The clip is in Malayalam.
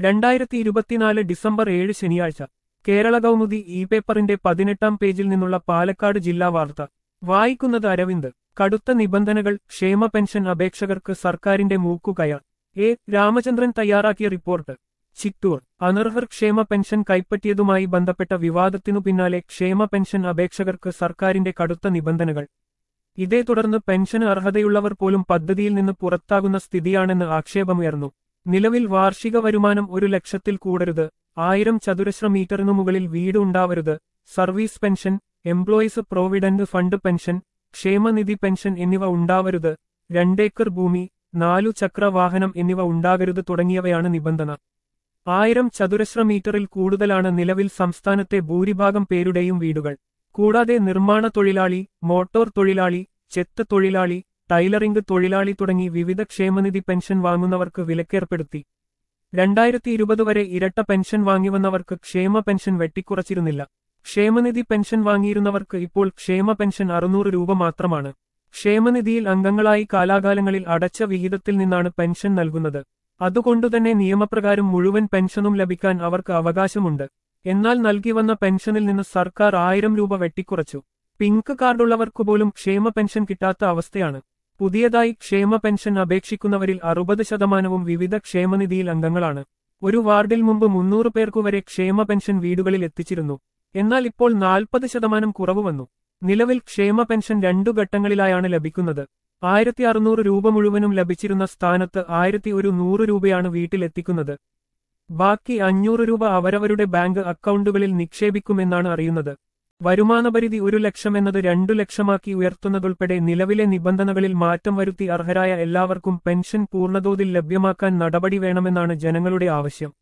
രണ്ടായിരത്തി ഇരുപത്തിനാല് ഡിസംബർ ഏഴ് ശനിയാഴ്ച കേരള കൗമുദി ഇ പേപ്പറിന്റെ പതിനെട്ടാം പേജിൽ നിന്നുള്ള പാലക്കാട് ജില്ലാ വാർത്ത വായിക്കുന്നത് അരവിന്ദ് കടുത്ത നിബന്ധനകൾ ക്ഷേമ പെൻഷൻ അപേക്ഷകർക്ക് സർക്കാരിന്റെ മൂക്കുകയർ എ രാമചന്ദ്രൻ തയ്യാറാക്കിയ റിപ്പോർട്ട് ചിറ്റൂർ അനർഹർ ക്ഷേമ പെൻഷൻ കൈപ്പറ്റിയതുമായി ബന്ധപ്പെട്ട വിവാദത്തിനു പിന്നാലെ ക്ഷേമ പെൻഷൻ അപേക്ഷകർക്ക് സർക്കാരിന്റെ കടുത്ത നിബന്ധനകൾ ഇതേ തുടർന്ന് പെൻഷന് അർഹതയുള്ളവർ പോലും പദ്ധതിയിൽ നിന്ന് പുറത്താകുന്ന സ്ഥിതിയാണെന്ന് ആക്ഷേപമുയർന്നു നിലവിൽ വാർഷിക വരുമാനം ഒരു ലക്ഷത്തിൽ കൂടരുത് ആയിരം ചതുരശ്ര മീറ്ററിനു മുകളിൽ വീട് ഉണ്ടാവരുത് service pension employees provident fund pension ക്ഷേമനിധി പെൻഷൻ എന്നിവ ഉണ്ടാവരുത് രണ്ടേക്കർ ഭൂമി നാലു ചക്ര വാഹനം എന്നിവ ഉണ്ടാകരുത് തുടങ്ങിയവയാണ് നിബന്ധന ആയിരം ചതുരശ്ര മീറ്ററിൽ കൂടുതലാണ് നിലവിൽ സംസ്ഥാനത്തെ ഭൂരിഭാഗം പേരുടെയും വീടുകൾ കൂടാതെ നിർമ്മാണ തൊഴിലാളി മോട്ടോർ തൊഴിലാളി ചെത്ത് തൊഴിലാളി ടൈലറിംഗ് തൊഴിലാളി തുടങ്ങി വിവിധ ക്ഷേമനിധി പെൻഷൻ വാങ്ങുന്നവർക്ക് വിലക്കേർപ്പെടുത്തി രണ്ടായിരത്തി ഇരുപത് വരെ ഇരട്ട പെൻഷൻ വാങ്ങിവന്നവർക്ക് ക്ഷേമ പെൻഷൻ വെട്ടിക്കുറച്ചിരുന്നില്ല ക്ഷേമനിധി പെൻഷൻ വാങ്ങിയിരുന്നവർക്ക് ഇപ്പോൾ ക്ഷേമ പെൻഷൻ അറുന്നൂറ് രൂപ മാത്രമാണ് ക്ഷേമനിധിയിൽ അംഗങ്ങളായി കാലാകാലങ്ങളിൽ അടച്ച വിഹിതത്തിൽ നിന്നാണ് പെൻഷൻ നൽകുന്നത് അതുകൊണ്ടുതന്നെ നിയമപ്രകാരം മുഴുവൻ പെൻഷനും ലഭിക്കാൻ അവർക്ക് അവകാശമുണ്ട് എന്നാൽ നൽകി വന്ന പെൻഷനിൽ നിന്ന് സർക്കാർ ആയിരം രൂപ വെട്ടിക്കുറച്ചു പിങ്ക് കാർഡുള്ളവർക്കു പോലും ക്ഷേമ പെൻഷൻ കിട്ടാത്ത അവസ്ഥയാണ് പുതിയതായി ക്ഷേമ പെൻഷൻ അപേക്ഷിക്കുന്നവരിൽ അറുപത് ശതമാനവും വിവിധ ക്ഷേമനിധിയിൽ അംഗങ്ങളാണ് ഒരു വാർഡിൽ മുമ്പ് മുന്നൂറ് പേർക്കുവരെ ക്ഷേമ പെൻഷൻ വീടുകളിൽ എത്തിച്ചിരുന്നു എന്നാൽ ഇപ്പോൾ നാൽപ്പത് ശതമാനം കുറവ് വന്നു നിലവിൽ ക്ഷേമ പെൻഷൻ രണ്ടു ഘട്ടങ്ങളിലായാണ് ലഭിക്കുന്നത് ആയിരത്തി അറുന്നൂറ് രൂപ മുഴുവനും ലഭിച്ചിരുന്ന സ്ഥാനത്ത് ആയിരത്തി ഒരു നൂറ് രൂപയാണ് വീട്ടിലെത്തിക്കുന്നത് ബാക്കി അഞ്ഞൂറ് രൂപ അവരവരുടെ ബാങ്ക് അക്കൗണ്ടുകളിൽ നിക്ഷേപിക്കുമെന്നാണ് അറിയുന്നത് വരുമാനപരിധി ഒരു ലക്ഷം എന്നത് രണ്ടു ലക്ഷമാക്കി ഉയർത്തുന്നതുൾപ്പെടെ നിലവിലെ നിബന്ധനകളിൽ മാറ്റം വരുത്തി അർഹരായ എല്ലാവർക്കും പെൻഷൻ പൂർണ്ണതോതിൽ ലഭ്യമാക്കാൻ നടപടി വേണമെന്നാണ് ജനങ്ങളുടെ ആവശ്യം